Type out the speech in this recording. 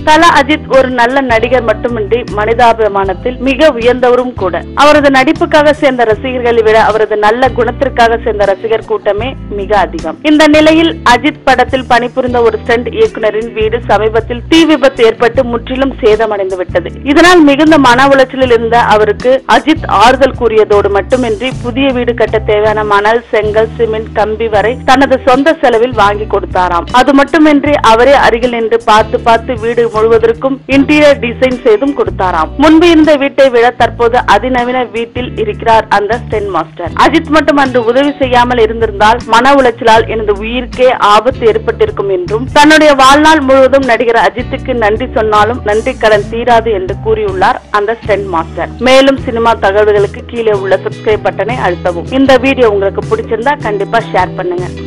தல அஜித் ஒரு நல்ல நடிகர் மட்டுமின்றி மனிதாபிமானத்தில் மிக உயர்ந்தவரும் கூட அவரது நடிப்புக்காக சேர்ந்த ரசிகர்களை விட அவரது நல்ல குணத்திற்காக சேர்ந்த ரசிகர் கூட்டமே மிக அதிகம் இந்த நிலையில் அஜித் படத்தில் பணிபுரிந்த ஒரு ஸ்டண்ட் இயக்குனரின் வீடு சமீபத்தில் தீ விபத்து ஏற்பட்டு முற்றிலும் சேதமடைந்து விட்டது இதனால் மிகுந்த மன உளைச்சலில் இருந்த அவருக்கு அஜித் ஆறுதல் கூறியதோடு மட்டுமின்றி புதிய வீடு கட்ட தேவையான மணல் செங்கல் சிமெண்ட் கம்பி வரை தனது சொந்த செலவில் வாங்கி கொடுத்தாராம் அது மட்டுமின்றி அவரே அருகில் நின்று பார்த்து பார்த்து வீடு முழுவதற்கும் இன்டீரியர் டிசைன் செய்தும் கொடுத்தாராம் முன்பு இருந்த வீட்டை விட தற்போது அதிநவீன வீட்டில் இருக்கிறார் அந்த ஸ்டென் மாஸ்டர் அஜித் மட்டும் அன்று உதவி செய்யாமல் இருந்திருந்தால் மன உளைச்சலால் எனது உயிருக்கே ஆபத்து ஏற்பட்டிருக்கும் என்றும் தன்னுடைய வாழ்நாள் முழுவதும் நடிகர் அஜித்துக்கு நன்றி சொன்னாலும் நன்றி கடன் தீராது என்று கூறியுள்ளார் அந்த ஸ்டென் மாஸ்டர் மேலும் சினிமா தகவல்களுக்கு கீழே உள்ள சப்ஸ்கிரைப் பட்டனை அழுத்தவும் இந்த வீடியோ உங்களுக்கு பிடிச்சிருந்தா கண்டிப்பா ஷேர் பண்ணுங்க